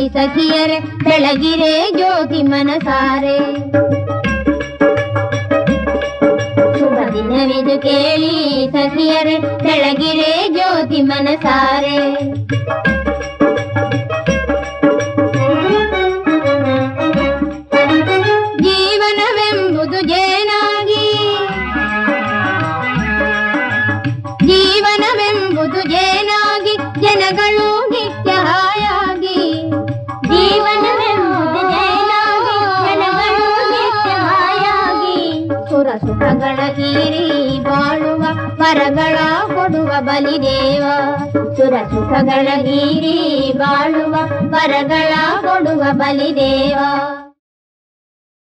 ಸಖಿಯರೆ ಬೆಳಗಿರೆ ಜ್ಯೋತಿ ಮನಸಾರೆ ಶುಭ ದಿನವಿದು ಕೇಳಿ ಸಖಿಯರೆ ಬೆಳಗಿರೆ ಜ್ಯೋತಿ ಮನಸಾರೆ ಜೀವನವೆಂಬುದು ಜೇನಾಗಿ ಜೀವನವೆಂಬುದು ಜೇನಾಗಿ ಜನಗಳು ನಿತ್ಯ ಹಾಯಾಗಿ ಜೀವನವೆಂಬುದು ಜೇನಾಗಿ ಜನಗಳು ನಿತ್ಯ ಹಾಯಾಗಿ ಸುರ ಸುಖಗಳ ಹೀರಿ ಬಾಳುವ ವರಗಳ ಕೊಡುವ ಬಲಿದೇವ ಸುರ ಸುಖಗಳ ಹೀರಿ ಬಾಳುವ ವರಗಳ ಕೊಡುವ ಬಲಿದೇವ